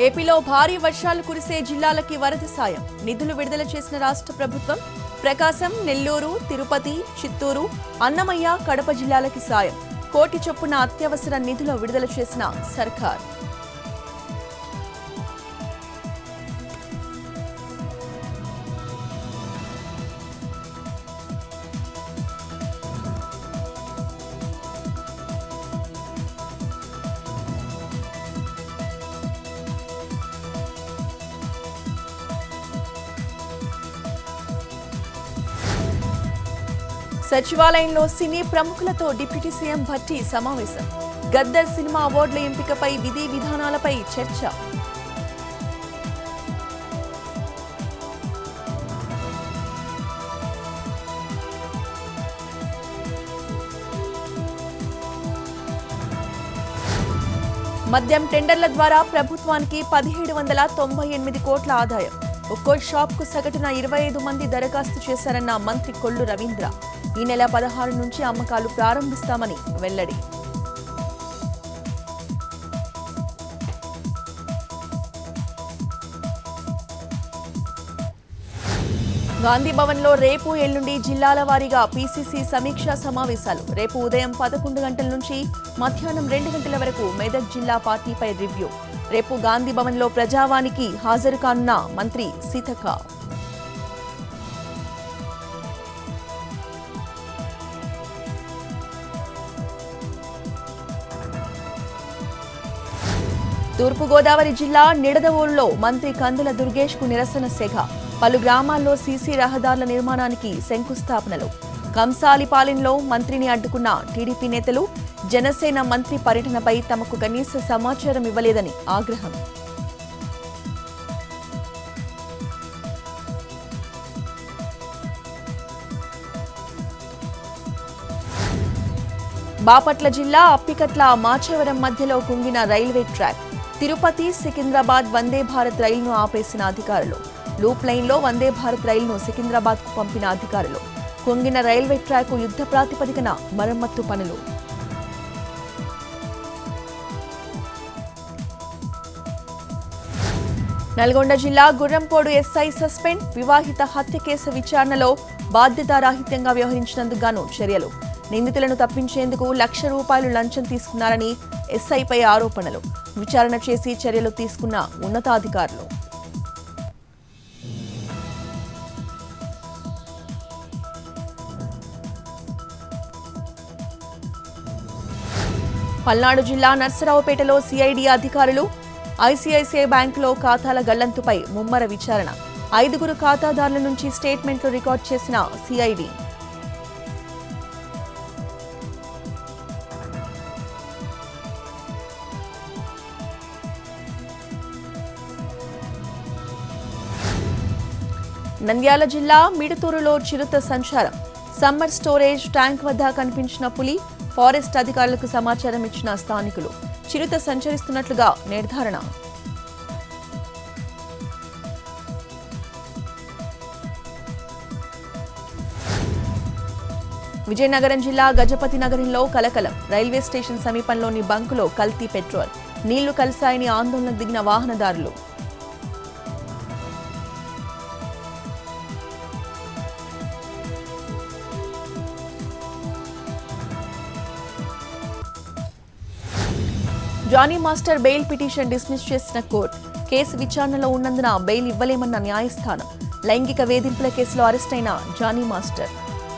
ఏపీలో భారీ వర్షాలు కురిసే జిల్లాలకి వరద సాయం నిధులు విడుదల చేసిన రాష్ట్ర ప్రభుత్వం ప్రకాశం నెల్లూరు తిరుపతి చిత్తూరు అన్నమయ్య కడప జిల్లాలకి సాయం కోటి చొప్పున అత్యవసర నిధులు విడుదల చేసిన సర్కార్ సచివాలయంలో సినీ ప్రముఖులతో డిప్యూటీ సీఎం భట్టి సమావేశం గద్దర్ సినిమా అవార్డుల ఎంపికపై విధి విధానాలపై చర్చ మద్యం టెండర్ల ద్వారా ప్రభుత్వానికి పదిహేడు వందల తొంభై ఎనిమిది కోట్ల ఆదాయం ఒక్కో షాప్కు సగటున ఇరవై ఐదు మంది దరఖాస్తు చేశారన్న మంత్రి కొల్లు రవీంద్ర ఈ నెల పదహారు నుంచి అమ్మకాలు ప్రారంభిస్తామని వెల్లడి గాంధీ భవన్లో రేపు ఎల్లుండి జిల్లాల వారీగా పీసీసీ సమీక్షా సమావేశాలు రేపు ఉదయం పదకొండు గంటల నుంచి మధ్యాహ్నం రెండు గంటల వరకు మెదక్ జిల్లా పార్టీపై రివ్యూ రేపు గాంధీ భవన్లో ప్రజావానికి హాజరు కానున్న మంత్రి సీతక్క తూర్పుగోదావరి జిల్లా నిడదవోలులో మంత్రి కందుల దుర్గేష్ కు నిరసన సెగ పలు గ్రామాల్లో సీసీ రహదారుల నిర్మాణానికి శంకుస్థాపనలు కంసాలిపాలెంలో మంత్రిని అడ్డుకున్న టీడీపీ నేతలు జనసేన మంత్రి పర్యటనపై తమకు కనీస సమాచారం ఇవ్వలేదని ఆగ్రహం బాపట్ల జిల్లా అప్పికట్ల మాచవరం మధ్యలో కుంగిన రైల్వే ట్రాక్ తిరుపతి సికింద్రాబాద్ వందే భారత్ రైలును ఆపేసిన అధికారులు లూప్ లైన్లో వందే భారత్ రైలును సికింద్రాబాద్కు పంపిన అధికారులు కుంగిన రైల్వే ట్రాక్ యుద్ధ ప్రాతిపదికన మరమ్మత్తు పనులు నల్గొండ జిల్లా గుర్రంపోడు ఎస్ఐ సస్పెండ్ వివాహిత హత్య కేసు విచారణలో బాధ్యతారాహిత్యంగా వ్యవహరించినందుకు గాను చర్యలు నిందితులను తప్పించేందుకు లక్ష రూపాయలు లంచం తీసుకున్నారని ఎస్ఐపై ఆరోపణలు విచారణ చేసి చర్యలు తీసుకున్న ఉన్నతాధికారులు పల్నాడు జిల్లా నర్సరావుపేటలో సిఐడి అధికారులు ఐసీఐసీఐ బ్యాంకులో ఖాతాల గల్లంతుపై ముమ్మర విచారణ ఐదుగురు ఖాతాదారుల నుంచి స్టేట్మెంట్లు రికార్డ్ చేసిన సిఐడి నంద్యాల జిల్లా మిడుతూరులో చిరుత సంచారం సమ్మర్ స్టోరేజ్ ట్యాంక్ వద్ద కనిపించిన పులి ఫారెస్ట్ అధికారులకు సమాచారం ఇచ్చిన స్థానికులు చిరుత సంచరిస్తున్నట్లుగా నిర్ధారణ విజయనగరం జిల్లా గజపతి నగరంలో కలకలం రైల్వే స్టేషన్ సమీపంలోని బంకులో కల్తీ పెట్రోల్ నీళ్లు కలిశాయని ఆందోళనకు దిగిన వాహనదారులు Jani master bail petition dismiss చేసిన కోర్టు కేసు విచారణలో ఉన్నందున బెయిల్ ఇవ్వలేమన్న న్యాయస్థానం లైంగిక వేధింపుల కేసులో అరెస్టైన జానీ మాస్టర్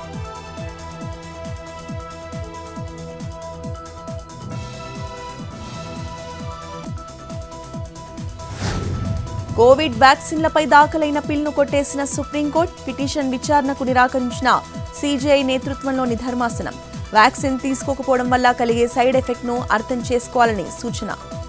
కోవిడ్ వ్యాక్సిన్లపై దాఖలైన పిల్ను కొట్టేసిన సుప్రీంకోర్టు పిటిషన్ విచారణకు నిరాకరించిన సీజీఐ నేతృత్వంలోని ధర్మాసనం వ్యాక్సిన్ తీసుకోకపోవడం వల్ల కలిగే సైడ్ ఎఫెక్ట్ను అర్థం చేసుకోవాలని సూచన